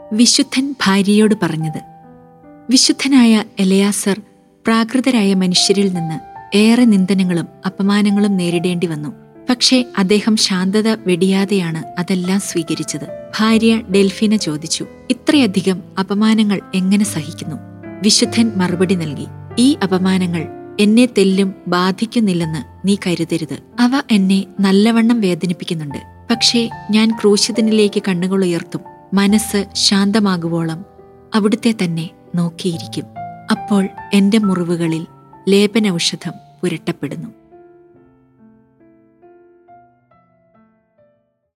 വിശുദ്ധൻ ഭാര്യയോട് പറഞ്ഞത് വിശുദ്ധനായ എലയാസർ പ്രാകൃതരായ മനുഷ്യരിൽ നിന്ന് ഏറെ നിന്ദനങ്ങളും അപമാനങ്ങളും നേരിടേണ്ടി വന്നു പക്ഷേ അദ്ദേഹം ശാന്തത വെടിയാതെയാണ് അതെല്ലാം സ്വീകരിച്ചത് ഭാര്യ ഡെൽഫിന ചോദിച്ചു ഇത്രയധികം അപമാനങ്ങൾ എങ്ങനെ സഹിക്കുന്നു വിശുദ്ധൻ മറുപടി നൽകി ഈ അപമാനങ്ങൾ എന്നെ തെല്ലും ബാധിക്കുന്നില്ലെന്ന് നീ കരുതരുത് അവ എന്നെ നല്ലവണ്ണം വേദനിപ്പിക്കുന്നുണ്ട് പക്ഷേ ഞാൻ ക്രൂശിതനിലേക്ക് കണ്ണുകൾ ഉയർത്തും മനസ്സ് ശാന്തമാകുവോളം അവിടുത്തെ തന്നെ നോക്കിയിരിക്കും അപ്പോൾ എന്റെ മുറിവുകളിൽ ലേപനൌഷധം പുരട്ടപ്പെടുന്നു